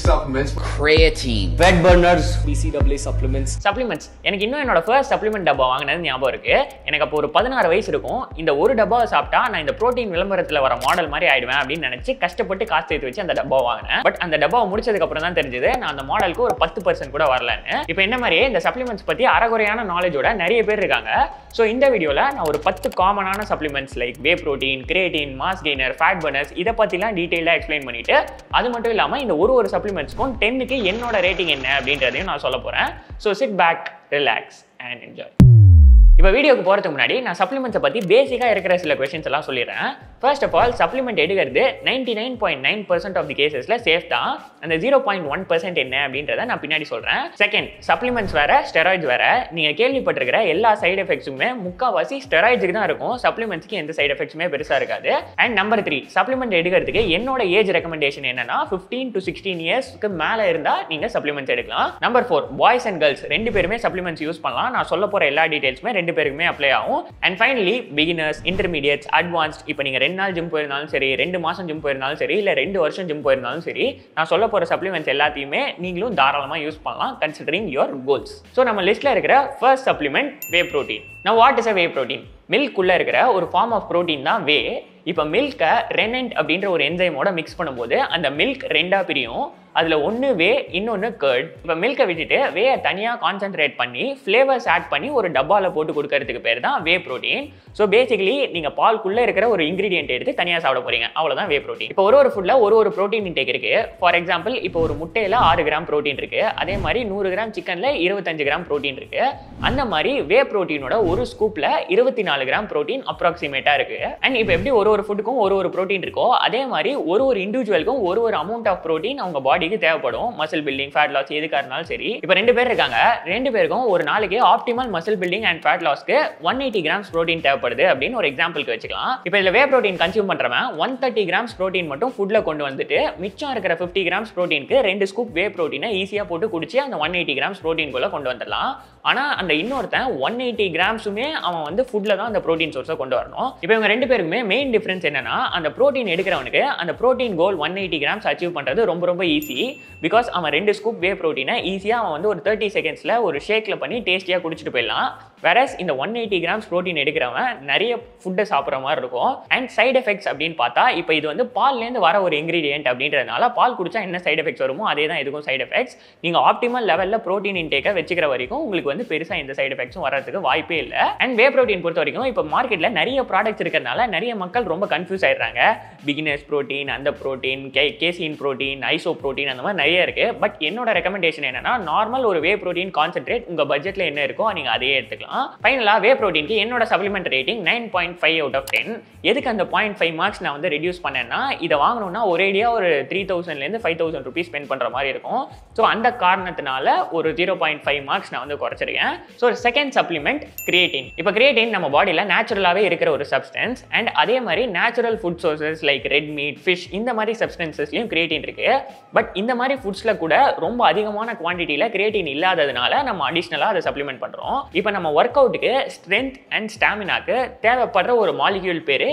supplements. creatine, fat burners, BCAA supplements. Supplements எனக்கு இன்னும் என்னோட ஃபர்ஸ்ட் சப்ளிமெண்ட் டப்பா வாங்கினது ஞாபகம் இருக்கு எனக்கு அப்போ ஒரு பதினாறு வயசு இருக்கும் இந்த ஒரு டப்பாவை சாப்பிட்டா நான் இந்த புரோட்டீன் விளம்பரத்தில் வர மாடல் மாதிரி ஆயிடுவேன் அப்படின்னு நினைச்சு கஷ்டப்பட்டு காசு சேர்த்து வச்சு அந்த டப்பா வாங்கினேன் பட் அந்த டப்பாவை முடிச்சதுக்கு அப்புறம் தான் தெரிஞ்சது நான் அந்த மாடலுக்கு ஒரு பத்து பர்சன்ட் கூட வரலன்னு இப்போ என்ன மாதிரியே இந்த சப்ளிமெண்ட்ஸ் பத்தி அறகுறையான நாலேஜோட நிறைய பேர் இருக்காங்க ஸோ இந்த வீடியோவில் நான் ஒரு பத்து காமனான supplements like whey protein creatine mass gainer fat burners இதை பற்றிலாம் டீட்டெயிலாக எக்ஸ்பிளைன் பண்ணிட்டு அது மட்டும் இல்லாமல் இந்த ஒரு ஒரு சப்ளிமெண்ட்ஸ்க்கும் டென்னுக்கு என்னோட ரேட்டிங் என்ன அப்படின்றதையும் நான் சொல்ல போகிறேன் so sit back relax and enjoy இப்போ வீடியோக்கு போகிறதுக்கு முன்னாடி நான் சப்ளிமெண்ட்ஸை பற்றி பேசிக்காக இருக்கிற சில கொஷின்ஸ் எல்லாம் சொல்லிடுறேன் ஃபர்ஸ்ட் ஆஃப் ஆல் சப்ளிமெண்ட் எடுக்கிறது ninety nine point nine percent of the கேசஸில் சேஃப் தான் அந்த ஜீரோ பாயிண்ட் ஒன் பர்சன்ட் என்ன அப்படின்றத நான் பின்னாடி சொல்கிறேன் செகண்ட் சப்ளிமெண்ட்ஸ் வேற ஸ்டெராய்ட்ஸ் வேற நீங்கள் கேள்விப்பட்டிருக்கிற எல்லா சைடு எஃபெக்ட்ஸுமே முக்கால்வாசி ஸ்டெராய்ட்ஸுக்கு தான் இருக்கும் சப்ளிமெண்ட்ஸ்க்கு எந்த சைடு எஃபெக்ட்ஸுமே பெருசாக இருக்காது அண்ட் நம்பர் த்ரீ சப்ளிமெண்ட் எடுக்கிறதுக்கு என்னோட ஏஜ் ரெக்கமெண்டேஷன் என்னன்னா ஃபிஃப்டீன் டு சிக்ஸ்டீன் இயர்ஸ்க்கு மேலே இருந்தால் நீங்கள் சப்ளிமெண்ட்ஸ் எடுக்கலாம் number four boys and girls ரெண்டு பேருமே சப்ளிமெண்ட்ஸ் யூஸ் பண்ணலாம் நான் சொல்ல போகிற எல்லா டீடைல்ஸுமே ரெண்டு பேருக்குமே அப்ளை ஆகும் and finally beginners intermediates advanced இப்போ நீங்கள் ரெண்டு நாள் ஜிம் போயிருந்தாலும் சரி ரெண்டு மாதம் ஜிம் போயிருந்தாலும் சரி இல்லை ரெண்டு வருஷம் ஜிம் போயிருந்தாலும் சரி நான் சொல்ல போகிற சப்ளிமெண்ட்ஸ் எல்லாத்தையுமே நீங்களும் தாராளமாக யூஸ் பண்ணலாம் கன்சிடரிங் யுவர் கோல்ஸ் ஸோ நம்ம லிஸ்ட்டில் இருக்கிற ஃபர்ஸ்ட் சப்ளிமெண்ட் வே ப்ரோட்டீன் நான் what is a whey protein மில்க்குள்ளே இருக்கிற ஒரு ஃபார்ம் ஆஃப் ப்ரோட்டீன் தான் வே இப்போ மில்கை ரெனண்ட் அப்படின்ற ஒரு என்சைமோட மிக்ஸ் பண்ணும்போது அந்த மில்க் ரெண்டா பிரியும் அதில் ஒன்று வே இன்னொன்று கர்ட் இப்போ மில்கை விட்டுட்டு வேயை தனியாக கான்சென்ட்ரேட் பண்ணி ஃப்ளேவர்ஸ் ஆட் பண்ணி ஒரு டப்பாவில் போட்டு கொடுக்கறதுக்கு பேர் தான் வே ப்ரோட்டீன் ஸோ பேசிக்கலி நீங்கள் பால்குள்ளே இருக்கிற ஒரு இன்க்ரீடியன்ட் எடுத்து தனியாக சாப்பிட போறீங்க அவ்வளோதான் வே ப்ரோட்டீன் இப்போ ஒரு ஒரு ஃபுட்டில் ஒரு ஒரு ப்ரோட்டீன் இன்டேக் இருக்கு ஃபார் எக்ஸாம்பிள் இப்போ ஒரு முட்டையில் ஆறு கிராம் ப்ரோட்டீன் இருக்கு அதே மாதிரி நூறு கிராம் சிக்கனில் இருபத்தஞ்சு கிராம் ப்ரோட்டீன் இருக்கு அந்த மாதிரி வே ப்ரோட்டீனோட ஒரு ஸ்கூப்பில் இருபத்தி நாலு கிராம் ப்ரோட்டீன் அப்ராக்சிமேட்டாக இருக்கு அண்ட் இப்போ எப்படி ஒரு ஒரு ஃபுட்டுக்கும் ஒரு ஒரு ப்ரோட்டீன் இருக்கோ அதே மாதிரி ஒரு ஒரு இண்டிவிஜுவலுக்கும் ஒரு ஒரு அமௌண்ட் ஆஃப் ப்ரோட்டீன் அவங்க பாடிக்கு தேவைப்படும் மசில் பில்டிங் ஃபேட் லாஸ் எதுக்காக இருந்தாலும் சரி இப்போ ரெண்டு பேர் இருக்காங்க ரெண்டு பேருக்கும் ஒரு நாளைக்கு optimal muscle building and fat லாஸ்க்கு ஒன் எயிட்டி கிராம்ஸ் ப்ரோட்டீன் தேவைப்படுது அப்படின்னு ஒரு எக்ஸாம்பிளுக்கு வச்சுக்கலாம் இப்போ இதில் வே ப்ரோட்டீன் கன்சியூம் பண்ணுறவன் ஒன் தேர்ட்டி கிராம்ஸ் ப்ரோட்டீன் மட்டும் ஃபுட்டில் கொண்டு வந்துட்டு மிச்சம் இருக்கிற ஃபிஃப்டி கிராம்ஸ் ப்ரோட்டீனுக்கு ரெண்டு ஸ்கூப் வே ப்ரோட்டீனை ஈஸியாக போட்டு குடிச்சு அந்த ஒன் எயிட்டி கிராம்ஸ் ப்ரோட்டீன்குள்ளே கொண்டு வந்துடலாம் ஆனால் அந்த இன்னொருத்தன் ஒன் எயிட்டி கிராம்ஸுமே அவன் வந்து ஃபுட்டில் தான் அந்த ப்ரோட்டீன் சோர்ஸை கொண்டு வரணும் இப்போ இவங்க ரெண்டு பேருக்குமே மெயின் டிஃபரன்ஸ் என்னன்னா அந்த ப்ரோட்டீன் எடுக்கிறவனுக்கு அந்த protein goal one eighty grams achieve பண்ணுறது ரொம்ப ரொம்ப ஈஸி பிகாஸ் அவன் ரெண்டு ஸ்கூப் வே ப்ரோட்டீனை ஈஸியாக அவன் வந்து ஒரு தேர்ட்டி செகண்ட்ஸில் ஒரு ஷேக்கில் பண்ணி டேஸ்டியாக குடிச்சிட்டு போயிடலாம் வேறஸ் இந்த ஒன் எயிட்டி கிராம்ஸ் ப்ரோட்டீன் எடுக்கிறவன் நிறைய ஃபுட்டை சாப்பிட்ற மாதிரி இருக்கும் அண்ட் சைடு எஃபெக்ட்ஸ் அப்படின்னு பார்த்தா இப்போ இது வந்து பால்லேருந்து வர ஒரு இன்க்ரீடியன்ட் அப்படின்றதுனால பால் குடிச்சா என்ன சைடு எஃபெக்ட்ஸ் வருமோ அதே தான் இதுக்கும் சைடு எஃபெக்ட்ஸ் நீங்கள் ஆப்டிமல் லெவலில் ப்ரோட்டீன் இன்டேக்கை வச்சுக்கிற வரைக்கும் உங்களுக்கு வந்து பெருசாக இந்த சைடு எஃபெக்ட்ஸும் வரதுக்கு வாய்ப்பே இல்லை அண்ட் வே ப்ரோட்டீன் பொறுத்த வரைக்கும் இப்போ மார்க்கெட்டில் நிறைய ப்ராடக்ட்ஸ் இருக்கிறதுனால நிறைய மக்கள் ரொம்ப கன்ஃபியூஸ் ஆயிடுறாங்க பிகினர்ஸ் ப்ரோட்டீன் அந்த ப்ரோட்டீன் கே கேசின் ப்ரோட்டீன் ஐசோ ப்ரோட்டீன் அந்த மாதிரி நிறைய இருக்கு பட் என்னோட ரெக்கமெண்டேஷன் என்னன்னா நார்மல் ஒரு வே ப்ரோட்டீன் கான்சென்ட்ரேட் உங்கள் பட்ஜெட்டில் என்ன இருக்கோ நீங்கள் அதையே எடுத்துக்கலாம் ஃபைனலாக வே ப்ரோட்டீனுக்கு என்னோட supplement rating nine point five out of ten எதுக்கு அந்த பாயிண்ட் ஃபைவ் மார்க்ஸ் நான் வந்து ரெடியூஸ் பண்ணேன்னா இதை வாங்கணும்னா ஒரேடியாக ஒரு த்ரீ தௌசண்ட்லேருந்து ஃபைவ் தௌசண்ட் ருபீஸ் ஸ்பெண்ட் பண்ணுற மாதிரி இருக்கும் ஸோ அந்த காரணத்தினால ஒரு ஜீரோ பாயிண்ட் ஃபைவ் மார்க்ஸ் நான் வந்து குறைச்சிருக்கேன் ஸோ செகண்ட் சப்ளிமெண்ட் கிரியேட்டின் இப்போ கிரியேட்டின் நம்ம பாடியில் நேச்சுரலாகவே இருக்கிற ஒரு சப்ஸ்டன்ஸ் அண்ட் அதே மாதிரி natural food sources like red meat fish இந்த மாதிரி சப்ஸ்டன்சஸ்லையும் கிரியேட்டின் இருக்கு பட் இந்த மாதிரி ஃபுட்ஸில் கூட ரொம்ப அதிகமான குவான்டிட்டியில் கிரியேட்டின் இல்லாததுனால நம்ம அடிஷ்னலாக அதை சப்ளிமெண்ட் பண்ணுறோம் இப்போ நம்ம ஒர்க் அவுட்டுக்கு ஸ்ட்ரென்த் அண்ட் ஸ்டாமினாக்கு தேவைப்படுற ஒரு மாலிக்யூல் பேர்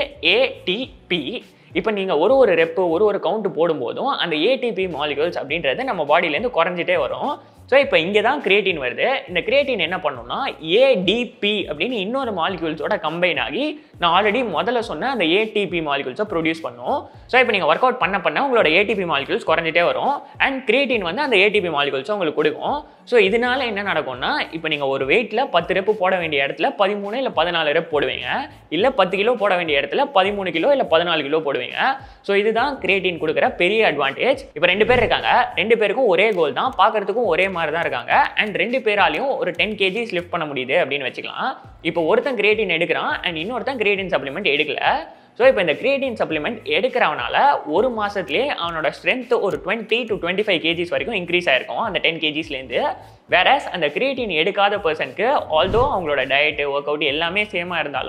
ஏடிபி இப்போ நீங்கள் ஒரு ஒரு ரெப்பு ஒரு ஒரு கவுண்ட் போடும்போதும் அந்த ஏடிபி மாலிகூல்ஸ் அப்படின்றது நம்ம பாடியிலேருந்து குறைஞ்சிட்டே வரும் ஸோ இப்போ இங்கே தான் கிரியேட்டின் வருது இந்த கிரியேட்டின் என்ன பண்ணுன்னா ஏடிபி அப்படின்னு இன்னொரு மாலிகூல்ஸோட கம்பைன் ஆகி நான் ஆல்ரெடி முதல்ல சொன்ன அந்த ஏடிபி மாலிகூல்ஸை ப்ரொடியூஸ் பண்ணும் ஸோ இப்போ நீங்கள் ஒர்க் அவுட் பண்ண பண்ண உங்களோட ஏடிபி மாலிகூல்ஸ் குறைஞ்சிட்டே வரும் அண்ட் கிரியேட்டின் வந்து அந்த ஏடிபி மாலிகூல்ஸை உங்களுக்கு கொடுக்கும் ஸோ இதனால என்ன நடக்கும்னா இப்போ நீங்கள் ஒரு வெயிட்டில் பத்து ரெப்பு போட வேண்டிய இடத்துல பதிமூணு இல்லை பதினாலு ரெப் போடுவீங்க இல்லை பத்து கிலோ போட வேண்டிய இடத்துல பதிமூணு கிலோ இல்லை பதினாலு கிலோ போடுவீங்க ஸோ இதுதான் கிரியேட்டின் கொடுக்குற பெரிய அட்வான்டேஜ் இப்போ ரெண்டு பேர் இருக்காங்க ரெண்டு பேருக்கும் ஒரே கோல் தான் பார்க்கறதுக்கும் ஒரே மாதிரி தான் இருக்காங்க அண்ட் ரெண்டு பேராலையும் ஒரு டென் கேஜிஸ் லிஃப்ட் பண்ண முடியுது அப்படின்னு வச்சுக்கலாம் இப்போ ஒருத்தன் கிரியேட்டின் எடுக்கிறான் அண்ட் இன்னொருத்தன் கிரியேட்டின் சப்ளிமெண்ட் எடுக்கல ஸோ இப்போ இந்த கிரியேட்டின் சப்ளிமெண்ட் எடுக்கிறவனால ஒரு மாதத்துலேயே அவனோட ஸ்ட்ரென்த் ஒரு twenty to twenty five KGs வரைக்கும் இன்க்ரீஸ் ஆயிருக்கும் அந்த டென் கேஜிஸ்லேருந்து வேறஸ் அந்த கிரியேட்டின் எடுக்காத பர்சனுக்கு ஆல்தோ அவங்களோட டயட்டு ஒர்க் அவுட் எல்லாமே சேமாக இருந்தாலும்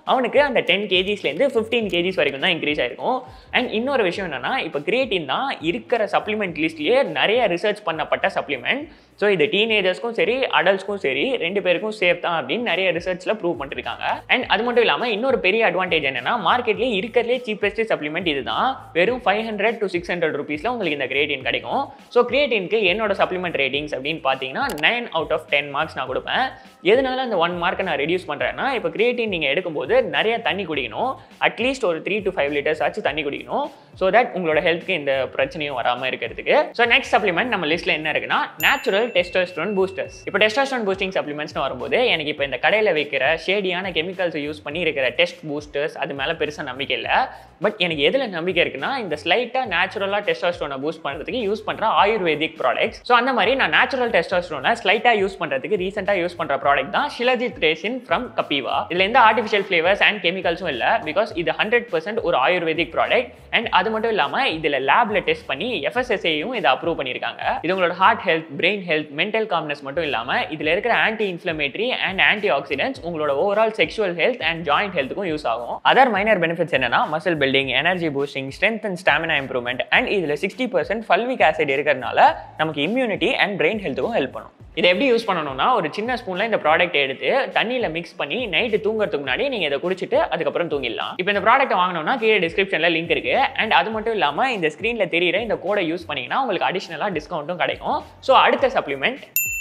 அவனுக்கு அந்த டென் கேஜிஸ்லேருந்து ஃபிஃப்டீன் கேஜிஸ் வரைக்கும் தான் இன்க்ரீஸ் ஆயிருக்கும் அண்ட் இன்னொரு விஷயம் என்னன்னா இப்போ கிரியேட்டின் தான் இருக்கிற சப்ளிமெண்ட் லிஸ்ட்லேயே நிறைய ரிசர்ச் பண்ணப்பட்ட சப்ளிமெண்ட் ஸோ இது டீனேஜர்ஸ்க்கும் சரி அடல்ட்ஸ்க்கும் சரி ரெண்டு பேருக்கும் சேஃப் தான் அப்படின்னு நிறைய ரிசர்ச்சில் ப்ரூவ் பண்ணிருக்காங்க அண்ட் அது மட்டும் இல்லாமல் இன்னொரு பெரிய அட்வான்டேஜ் என்னன்னா மார்க்கெட்லேயே இருக்கிறதுலே சீப்பஸ்ட் சப்ளிமெண்ட் இதுதான் வெறும் five hundred to six hundred ருபீஸில் உங்களுக்கு இந்த கிரியேட்டின் கிடைக்கும் ஸோ கிரியேட்டினுக்கு என்னோட சப்ளிமெண்ட் ரேட்டிங்ஸ் அப்படின்னு பார்த்தீங்கன்னா nine out of ten marks நான் கொடுப்பேன் எதனால அந்த ஒன் மார்க்கை நான் ரெடியூஸ் பண்ணுறேன்னா இப்போ கிரியேட்டின் நீங்கள் எடுக்கும்போது நிறைய தண்ணி குடிக்கணும் அட்லீஸ்ட் ஒரு த்ரீ டு ஃபைவ் லிட்டர்ஸ் ஆச்சு தண்ணி குடிக்கணும் ஸோ தட் உங்களோட ஹெல்த்துக்கு இந்த பிரச்சனையும் வராமல் இருக்கிறதுக்கு ஸோ நெக்ஸ்ட் சப்ளிமெண்ட் நம்ம லிஸ்ட்டில் என்ன இருக்குன்னா நேச்சுரல் டெஸ்டோஸ்ட்ரோன் பூஸ்டர்ஸ் இப்போ டெஸ்டோஸ்ட்ரோன் பூஸ்டிங் சப்ளிமெண்ட்ஸ்னு வரும்போது எனக்கு இப்போ இந்த கடையில் வைக்கிற ஷேடியான கெமிக்கல்ஸை யூஸ் பண்ணி இருக்கிற டெஸ்ட் பூஸ்டர்ஸ் அது மேலே பெருசாக நம்பிக்கை இல்லை பட் எனக்கு எதில் நம்பிக்கை இருக்குன்னா இந்த ஸ்லைட்டாக நேச்சுரலாக டெஸ்டோஸ்ட்ரோனை பூஸ்ட் பண்ணுறதுக்கு யூஸ் பண்ணுற ஆயுர்வேதிக் ப்ராடக்ட்ஸ் ஸோ அந்த மாதிரி நான் நேச்சுரல் டெஸ்டோஸ்ட்ரோனை ஸ்லைட்டாக யூஸ் பண்ணுறதுக்கு ரீசெண்டாக யூஸ் பண்ணுற ப்ராடக்ட் தான் ஷிலஜித் ரேசின் ஃப்ரம் கபிவா இதில் எந்த ஆர்டிஃபிஷியல் ஃப்ளேவர்ஸ் அண்ட் கெமிக்கல்ஸும் இல்லை பிகாஸ் இது ஹண்ட்ரட் பர்சன்ட் ஒரு ஆயுர்வேதிக் ப்ராடக்ட் அண்ட் அது மட்டும் இல்லாமல் இதில் லேப்ல டெஸ்ட் பண்ணி எஃப்எஸ்எஸ்ஏயும் இதை அப்ரூவ் பண்ணியிருக்காங்க இது உங்களோட heart health brain health mental calmness மட்டும் இல்லாமல் இதில் இருக்கிற anti inflammatory and anti oxidants உங்களோட overall sexual health and joint ஹெல்த்துக்கும் யூஸ் ஆகும் அதர் மைனர் பெனிஃபிட்ஸ் என்னன்னா muscle building energy boosting strength and stamina improvement and இதில் சிக்ஸ்டி பர்சன்ட் ஃபல்விக் ஆசிட் இருக்கிறதுனால நமக்கு இம்யூனிட்டி அண்ட் பிரெயின் ஹெல்த்துக்கும் ஹெல்ப் பண்ணும் இதை எப்படி யூஸ் பண்ணணும்னா ஒரு சின்ன ஸ்பூன்ல இந்த ப்ராடக்ட் எடுத்து தண்ணியில் மிக்ஸ் பண்ணி நைட்டு தூங்குறதுக்கு முன்னாடி நீங்கள் இதை குடிச்சிட்டு அதுக்கப்புறம் தூங்கிடலாம் இப்போ இந்த ப்ராடக்ட் வாங்கணும்னா கீழே டிஸ்கிரிப்ஷனில் லிங்க் இருக்கு அண்ட் அது மட்டும் இல்லாமல் இந்த ஸ்க்ரீனில் தெரியிற இந்த கோடை யூஸ் பண்ணீங்கன்னா உங்களுக்கு அடிஷனலாக டிஸ்கவுண்ட்டும் கிடைக்கும் ஸோ அடுத்த சப்ளிமெண்ட்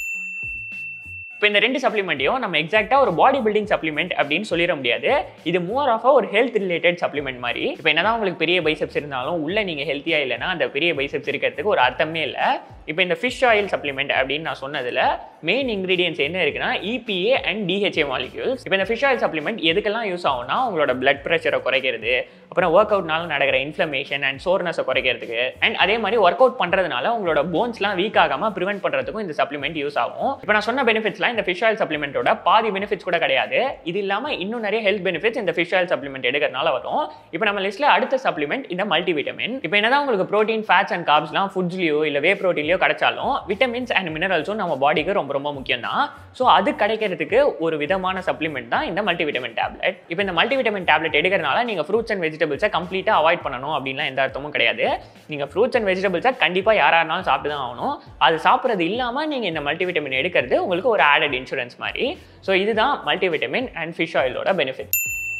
இப்போ இந்த ரெண்டு சப்ளிமெண்ட்டையும் நம்ம எக்ஸாக்டாக ஒரு பாடி பில்டிங் சப்ளிமெண்ட் அப்படின்னு சொல்லிட முடியாது இது மோர் ஆஃப் ஒரு ஹெல்த் ரிலேட்டட் சப்ளிமெண்ட் மாதிரி இப்போ என்னதான் உங்களுக்கு பெரிய பைசப்ஸ் இருந்தாலும் உள்ள நீங்கள் ஹெல்த்தியாக இல்லைன்னா அந்த பெரிய பைசப்ஸ் இருக்கிறதுக்கு ஒரு அர்த்தமே இல்லை இப்போ இந்த ஃபிஷ் ஆயில் சப்ளிமெண்ட் அப்படின்னு நான் சொன்னதில் மெயின் இன்க்ரீடியன்ஸ் என்ன இருக்குன்னா இபிஏ அண்ட் டிஹெச்ஏ மாலிக்யூல்ஸ் இப்போ இந்த ஃபிஷ் ஆயில் சப்ளிமெண்ட் எதுக்கெல்லாம் யூஸ் ஆகும்னா உங்களோட பிளட் ப்ரெஷரை குறைக்கிறது அப்புறம் ஒர்க் அவுட்னால நடக்கிற இன்ஃப்ளமேஷன் அண்ட் சோர்னஸை குறைக்கிறதுக்கு அண்ட் அதே மாதிரி ஒர்க் அவுட் பண்ணுறதுனால உங்களோட போன்ஸ்லாம் வீக் ஆகாமல் ப்ரிவென்ட் பண்ணுறதுக்கும் இந்த சப்ளிமெண்ட் யூஸ் ஆகும் இப்போ நான் சொன்ன பெனிஃபிட்ஸ்லாம் இந்த ஃபிஷ் ஆயில் சப்ளிமெண்ட்டோட பாதி பெனிஃபிட்ஸ் கூட கிடையாது இது இல்லாமல் இன்னும் நிறைய ஹெல்த் பெனிஃபிட்ஸ் இந்த ஃபிஷ் ஆயில் சப்ளிமெண்ட் எடுக்கிறதுனால வரும் இப்போ நம்ம லிஸ்ட்டில் அடுத்த சப்ளிமெண்ட் இந்த மல்டி விட்டமின் இப்போ என்னதான் உங்களுக்கு ப்ரோட்டீன் ஃபேட்ஸ் அண்ட் கார்ப்ஸ்லாம் ஃபுட்ஸ்லையோ இல்லை வே ப்ரோட்டீன்லையோ கிடைச்சாலும் விட்டமின்ஸ் அண்ட் மினரல்ஸும் நம்ம பாடிக்கு ரொம்ப ரொம்ப முக்கியம் தான் ஸோ அது கிடைக்கிறதுக்கு ஒரு விதமான சப்ளிமெண்ட் தான் இந்த மல்டி விட்டமின் டேப்லெட் இப்போ இந்த மல்டி விட்டமின் டேப்லெட் எடுக்கிறனால நீங்கள் ஃப்ரூட்ஸ் அண்ட் வெஜிடபிள்ஸை கம்ப்ளீட்டாக அவாய்ட் பண்ணணும் அப்படின்லாம் எந்த அர்த்தமும் கிடையாது நீங்கள் ஃப்ரூட்ஸ் அண்ட் வெஜிடபிள்ஸை கண்டிப்பாக யாராக இருந்தாலும் சாப்பிட்டு தான் ஆகணும் அது சாப்பிட்றது இல்லாமல் நீங்கள் இந்த மல்டி விட்டமின் எடுக்கிறது உங்களுக்கு ஒரு ஆடட் இன்சூரன்ஸ் மாதிரி ஸோ இதுதான் மல்டி விட்டமின் அண்ட் ஃபிஷ் ஆயிலோட benefit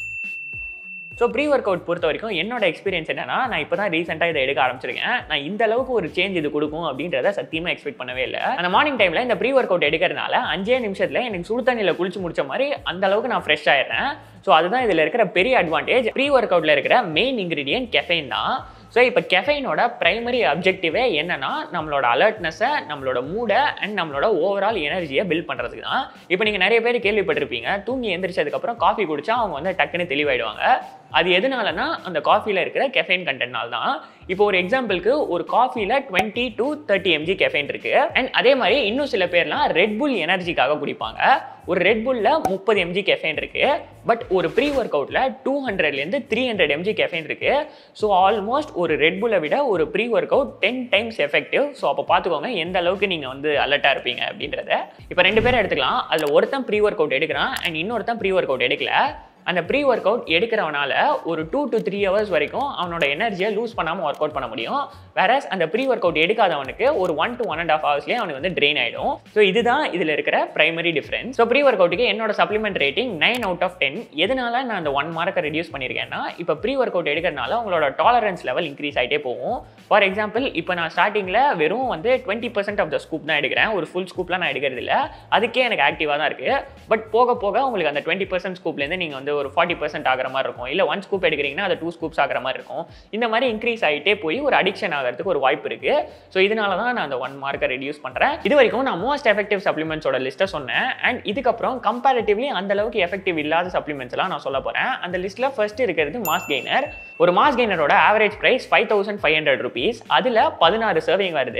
so pre workout பொறுத்த வரைக்கும் என்னோட எக்ஸ்பீரியன்ஸ் என்னன்னா நான் இப்போ தான் ரீசெண்டாக இதை எடுக்க ஆரம்பிச்சிருக்கேன் நான் இந்த அளவுக்கு ஒரு சேஞ்ச் இது கொடுக்கும் அப்படின்றத சத்தியமாக எக்ஸ்பெக்ட் பண்ணவே இல்லை அந்த மார்னிங் டைமில் இந்த ப்ரீ ஒர்க் அவுட் எடுக்கிறதுனால அஞ்சே நிமிஷத்தில் எனக்கு சுடு தண்ணியில் குளிச்சு முடிச்ச மாதிரி அந்த அளவுக்கு நான் ஃப்ரெஷ் ஆயிடுறேன் ஸோ அதுதான் இதில் இருக்கிற பெரிய அட்வான்டேஜ் ப்ரீ ஒர்க் அவுட்டில் இருக்கிற மெயின் இன்க்ரீடியன்ட் கெஃபைன் தான் ஸோ இப்போ கெஃபைனோட பிரைமரி அப்ஜெக்டிவே என்னன்னா நம்மளோட அலர்ட்னஸை நம்மளோட மூடை அண்ட் நம்மளோட ஓவரால் எனர்ஜியை பில்ட் பண்ணுறதுக்கு தான் இப்போ நீங்கள் நிறைய பேர் கேள்விப்பட்டிருப்பீங்க தூங்கி எந்திரிச்சதுக்கப்புறம் காஃபி குடிச்சா அவங்க வந்து டக்குன்னு தெளிவாயிடுவாங்க அது எதனாலனா அந்த காஃபியில் இருக்கிற கெஃபைன் கண்டென்ட்னால தான் இப்போ ஒரு எக்ஸாம்பிளுக்கு ஒரு காஃபியில் twenty to thirty mg caffeine இருக்கு அண்ட் அதே மாதிரி இன்னும் சில பேர்லாம் ரெட் புல் எனர்ஜிக்காக குடிப்பாங்க ஒரு ரெட் புல்ல முப்பது எம்ஜி கெஃபைன் இருக்கு பட் ஒரு ப்ரீ ஒர்க் அவுட்ல டூ ஹண்ட்ரட்லேருந்து த்ரீ ஹண்ட்ரட் எம்ஜி கெஃபைன் இருக்கு ஸோ ஆல்மோஸ்ட் ஒரு ரெட் புல்லை விட ஒரு pre workout ten times effective so அப்போ பார்த்துக்கோங்க எந்த அளவுக்கு நீங்கள் வந்து அலர்ட்டாக இருப்பீங்க அப்படின்றத இப்போ ரெண்டு பேரும் எடுத்துக்கலாம் அதில் ஒருத்தன் ப்ரீ ஒர்க் அவுட் எடுக்கிறான் அண்ட் இன்னொருத்தன் ப்ரீ ஒர்க் அவுட் எடுக்கல அந்த ப்ரீ ஒர்க் அவுட் எடுக்கிறவனால ஒரு டூ டு த்ரீ ஹவர்ஸ் வரைக்கும் அவனோட எனர்ஜியை லூஸ் பண்ணாமல் ஒர்க் அவுட் பண்ண முடியும் வேற அந்த ப்ரீ ஒர்க் அவுட் எடுக்காதவனுக்கு ஒரு one to one and half ஹவர்ஸ்லேயே அவனுக்கு வந்து ட்ரெயின் ஆகிடும் ஸோ இதுதான் இதில் இருக்கிற பிரைமரி டிஃப்ரென்ஸ் ஸோ ப்ரீ ஒர்க் அவுட்டுக்கு என்னோட supplement rating nine out of ten எதனால நான் அந்த ஒன் மார்க்கை ரெடியூஸ் பண்ணியிருக்கேன்னா இப்போ ப்ரீ ஒர்க் அவுட் எடுக்கிறனால உங்களோட டாலரன்ஸ் லெவல் இன்க்ரீஸ் ஆகிட்டே போகும் ஃபார் எக்ஸாம்பிள் இப்போ நான் ஸ்டார்டிங்கில் வெறும் வந்து twenty percent of the scoop தான் எடுக்கிறேன் ஒரு ஃபுல் ஸ்கூப்லாம் நான் எடுக்கிறது இல்லை அதுக்கே எனக்கு ஆக்டிவாக தான் இருக்குது பட் போக போக உங்களுக்கு அந்த டுவெண்ட்டி பர்சன்ட் ஸ்கூப்லேருந்து நீங்கள் வந்து ஒரு ஃபார்ட்டி பர்சன்ட் ஆகிற மாதிரி இருக்கும் இல்லை ஒன் ஸ்கூப் எடுக்கிறீங்கன்னா அது டூ ஸ்கூப்ஸ் ஆகிற மாதிரி இருக்கும் இந்த மாதிரி இன்க்ரீஸ் ஆகிட்டே போய் ஒரு அடிக்ஷன் ஆகிறதுக்கு ஒரு வாய்ப்பு இருக்குது ஸோ இதனால தான் நான் அந்த ஒன் மார்க்கை ரெடியூஸ் பண்ணுறேன் இது வரைக்கும் நான் மோஸ்ட் எஃபெக்டிவ் சப்ளிமெண்ட்ஸோட லிஸ்ட்டை சொன்னேன் அண்ட் இதுக்கப்புறம் கம்பேரிட்டிவ்லி அந்த அளவுக்கு எஃபெக்டிவ் இல்லாத சப்ளிமெண்ட்ஸ் எல்லாம் நான் சொல்ல போகிறேன் அந்த லிஸ்ட்டில் ஃபர்ஸ்ட் இருக்கிறது மாஸ் கெய்னர் ஒரு மாஸ் கெய்னரோட average price five thousand five hundred rupees அதில் பதினாறு சர்விங் வருது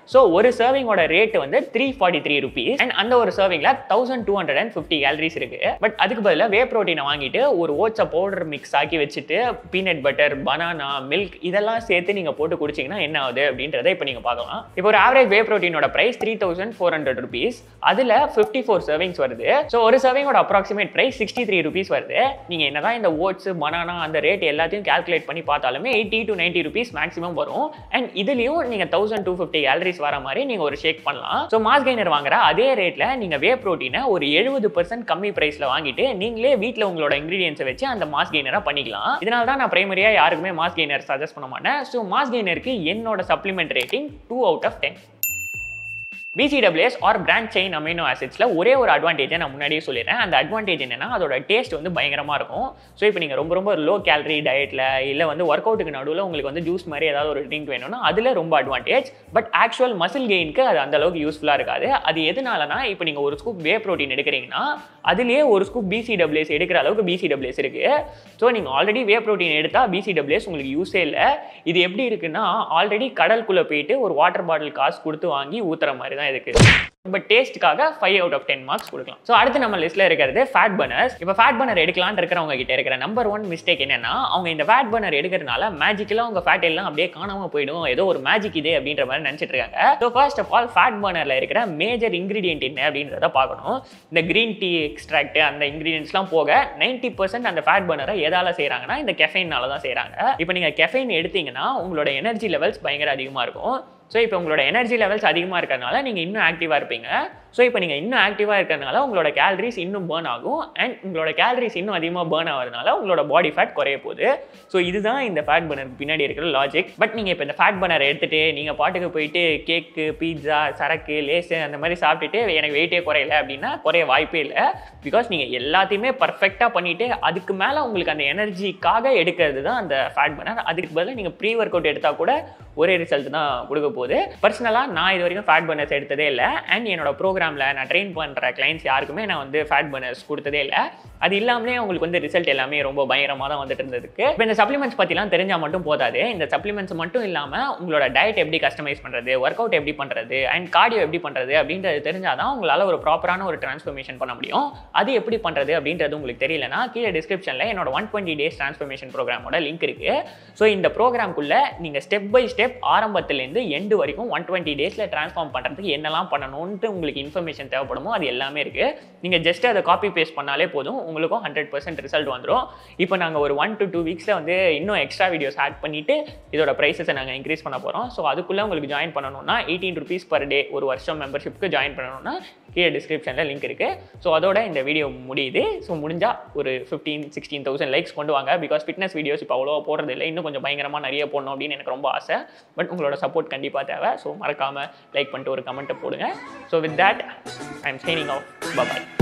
ஸோ ஒரு சர்விங்கோட ரேட் வந்து three forty three rupees and அந்த ஒரு சர்விங்ல thousand two hundred and fifty calories இருக்கு பட் அதுக்கு பதிலாக வே ப்ரோட்டீனை வாங்கிட்டு ஒரு ஓட்ஸை பவுடர் மிக்ஸ் ஆக்கி வச்சுட்டு பீனட் பட்டர் பனானா மில்க் இதெல்லாம் சேர்த்து நீங்க போட்டு குடிச்சீங்கன்னா என்ன ஆகுது அப்படின்றத இப்போ நீங்க பார்க்கலாம் இப்போ ஒரு ஆவரேஜ் வே ப்ரோட்டீனோட price three thousand four hundred rupees அதுல ஃபிஃப்டி ஃபோர் சர்விங்ஸ் வருது ஸோ ஒரு சர்விங்கோட approximate price sixty three rupees வருது நீங்க என்னதான் இந்த ஓட்ஸ் பனானா அந்த ரேட் எல்லாத்தையும் கால்குலேட் பண்ணி பார்த்தாலுமே eighty to ninety rupees maximum வரும் அண்ட் இதுலயும் நீங்க தௌசண்ட் டூ ஃபிஃப்டி கேலரிஸ் வர மாதிரி நீங்க ஒரு ஷேக் பண்ணலாம் ஸோ மாஸ் கெய்னர் வாங்குற அதே ரேட்ல நீங்க வே ப்ரோட்டீனை ஒரு எழுபது பர்சன்ட் கம்மி பிரைஸ்ல வாங்கிட்டு நீங்களே வீட்டில் உங்களோட இன்கிரீடியன்ஸை வச்சு அந்த மாஸ் கெய்னரா பண்ணிக்கலாம் இதனால தான் நான் பிரைமரியா யாருக்குமே மாஸ் கெய்னர் சஜஸ்ட் பண்ண மாட்டேன் ஸோ மாஸ் கெய்னருக்கு என்னோட supplement rating two out of ten BCWS or branched chain amino ஆசிட்ஸில் ஒரே ஒரு அட்வான்டேஜை நான் முன்னாடியே சொல்லிடுறேன் அந்த அட்வான்டேஜ் என்னன்னா அதோட டேஸ்ட் வந்து பயங்கரமாக இருக்கும் ஸோ இப்போ நீங்கள் ரொம்ப ரொம்ப லோ கேலரி டயட்டில் இல்லை வந்து ஒர்க் அவுட்டுக்கு நடுவில் உங்களுக்கு வந்து ஜூஸ் மாதிரி ஏதாவது ஒரு ட்ரிங்க் வேணும்னா அதில் ரொம்ப அட்வான்டேஜ் பட் ஆக்சுவல் மசில் கெயினுக்கு அது அந்த அளவுக்கு யூஸ்ஃபுல்லாக இருக்காது அது எதனாலனா இப்போ நீங்கள் ஒரு ஸ்கூப் வே ப்ரோட்டீன் எடுக்கிறீங்கன்னா அதுலேயே ஒரு ஸ்கூப் பிசிடபிள்யூஎஸ் எடுக்கிற அளவுக்கு பிசிடபிள்யூஎஸ் இருக்குது ஸோ நீங்கள் ஆல்ரெடி வே ப்ரோட்டீன் எடுத்தால் பிசிடபிள்யூஎஸ் உங்களுக்கு யூஸே இல்லை இது எப்படி இருக்குன்னா ஆல்ரெடி கடலுக்குள்ளே போயிட்டு ஒரு வாட்டர் பாட்டில் காசு கொடுத்து வாங்கி ஊற்றுற மாதிரி தான் இதுக்கு பட் டேஸ்ட்டுக்காக five out of ten marks கொடுக்கலாம் ஸோ அடுத்து நம்ம லிஸ்ட்டில் இருக்கிறது ஃபேட் பர்னர்ஸ் இப்போ ஃபேட் பர்னர் எடுக்கலாம்னு இருக்கிறவங்க கிட்ட இருக்கிற நம்பர் ஒன் மிஸ்டேக் என்னன்னா அவங்க இந்த ஃபேட் பர்னர் எடுக்கிறதுனால மேஜிக்கெல்லாம் அவங்க ஃபேட் எல்லாம் அப்படியே காணாம போயிடும் ஏதோ ஒரு மேஜிக் இதே அப்படின்ற மாதிரி நினச்சிட்டு இருக்காங்க so first of all fat பர்னரில் இருக்கிற மேஜர் இன்கிரீடியன்ட் என்ன அப்படின்றத பார்க்கணும் இந்த கிரீன் டீ எக்ஸ்ட்ராக்ட் அந்த இன்கிரீடியன்ஸ்லாம் போக நைன்டி பர்சன்ட் அந்த ஃபேட் பர்னரை எதால செய்கிறாங்கன்னா இந்த கெஃபைனால தான் செய்கிறாங்க இப்போ நீங்கள் கெஃபைன் எடுத்தீங்கன்னா உங்களோட எனர்ஜி லெவல்ஸ் பயங்கர அதிகமாக இருக்கும் ஸோ இப்போ உங்களோட எனர்ஜி லெவல்ஸ் அதிகமாக இருக்கிறதுனால நீங்கள் இன்னும் ஆக்டிவாக இருப்பீங்க ஸோ இப்போ நீங்கள் இன்னும் ஆக்டிவாக இருக்கிறதுனால உங்களோட கேலரிஸ் இன்னும் பேர்ன் ஆகும் அண்ட் உங்களோட கேலரிஸ் இன்னும் அதிகமாக பேர்ன் ஆகிறதுனால உங்களோட பாடி ஃபேட் குறைய போகுது ஸோ இதுதான் இந்த ஃபேட் பர்னருக்கு பின்னாடி இருக்கிற லாஜிக் பட் நீங்கள் இப்போ இந்த ஃபேட் பர்னர் எடுத்துகிட்டு நீங்கள் பாட்டுக்கு போயிட்டு கேக்கு பீட்சா சரக்கு லேஸு அந்த மாதிரி சாப்பிட்டுட்டு எனக்கு வெயிட்டே குறையல அப்படின்னா குறைய வாய்ப்பே இல்லை பிகாஸ் நீங்கள் எல்லாத்தையுமே பர்ஃபெக்டாக பண்ணிவிட்டு அதுக்கு மேலே உங்களுக்கு அந்த எனர்ஜிக்காக எடுக்கிறது தான் அந்த ஃபேட் பர்னர் அதுக்கு பதிலாக நீங்கள் ப்ரீ ஒர்க் அவுட் எடுத்தால் கூட ஒரே ரிசல்ட் தான் கொடுக்க போகுது பர்சனலாக நான் இது வரைக்கும் ஃபேட் பர்னர்ஸ் எடுத்ததே இல்லை அண்ட் என்னோட ப்ரோக்ராமில் நான் ட்ரெயின் பண்ணுற கிளைண்ட்ஸ் யாருக்குமே நான் வந்து ஃபேட் பர்னர்ஸ் கொடுத்ததே இல்லை அது இல்லாமலே உங்களுக்கு வந்து ரிசல்ட் எல்லாமே ரொம்ப பயங்கரமாக தான் வந்துட்டு இருந்ததுக்கு இப்போ இந்த சப்ளிமெண்ட்ஸ் பற்றிலாம் தெரிஞ்சால் மட்டும் போதாது இந்த சப்ளிமெண்ட்ஸ் மட்டும் இல்லாமல் உங்களோட டயட் எப்படி கஸ்டமைஸ் பண்ணுறது ஒர்க் அவுட் எப்படி பண்ணுறது அண்ட் கார்டியோ எப்படி பண்ணுறது அப்படின்றது தெரிஞ்சால் தான் உங்களால் ஒரு ப்ராப்பரான ஒரு டிரான்ஸ்ஃபர்மேஷன் பண்ண முடியும் அது எப்படி பண்ணுறது அப்படின்றது உங்களுக்கு தெரியலனா கீழே டிஸ்கிரிப்ஷனில் என்னோட ஒன் டுவெண்ட்டி டேஸ் டிரான்ஸ்ஃபர்மேஷன் ப்ரோக்ராமோட லிங்க் இருக்குது ஸோ இந்த ப்ரோக்ராம்குள்ளே நீங்கள் ஸ்டெப் பை ஸ்டெப் ஆரம்பத்துலேருந்து எண்டு வரைக்கும் ஒன் டுவெண்ட்டி டேஸில் ட்ரான்ஸ்ஃபார்ம் பண்ணுறதுக்கு என்னெல்லாம் பண்ணணும்ன்ட்டு உங்களுக்கு இன்ஃபர்மேஷன் தேவைப்படுமோ அது எல்லாமே இருக்குது நீங்கள் ஜஸ்ட் அதை காப்பி பேஸ்ட் பண்ணாலே போதும் உங்களுக்கும் ஹண்ட்ரட் பர்சன்ட் ரிசல்ட் வந்துடும் இப்போ நாங்கள் ஒரு ஒன் டு டூ வீக்ஸில் வந்து இன்னும் எக்ஸ்ட்ரா வீடியோஸ் ஆட் பண்ணிவிட்டு இதோட ப்ரைஸஸை நாங்கள் இன்க்ரீஸ் பண்ண போகிறோம் ஸோ அதுக்குள்ளே உங்களுக்கு ஜாயின் பண்ணணும்னா எயிட்டீன் ருபீஸ் பர் டே ஒரு வருஷம் மெம்பர்ஷிப்க்கு ஜாயின் பண்ணணும்னா கீழே டிஸ்கிரிப்ஷனில் லிங்க் இருக்குது ஸோ அதோட இந்த வீடியோ முடியுது ஸோ முடிஞ்சால் ஒரு ஃபிஃப்டீன் சிக்ஸ்டீன் தௌசண்ட் லைக்ஸ் கொண்டு வாங்க பிகாஸ் ஃபிட்னஸ் வீடியோஸ் இப்போ அவ்வளோ போடுறது இல்லை இன்னும் கொஞ்சம் பயங்கரமாக நிறைய போடணும் அப்படின்னு எனக்கு ரொம்ப ஆசை பட் உங்களோட சப்போர்ட் கண்டிப்பாக தேவை ஸோ மறக்காமல் லைக் பண்ணிட்டு ஒரு கமெண்ட்டை போடுங்க so with that I am signing off bye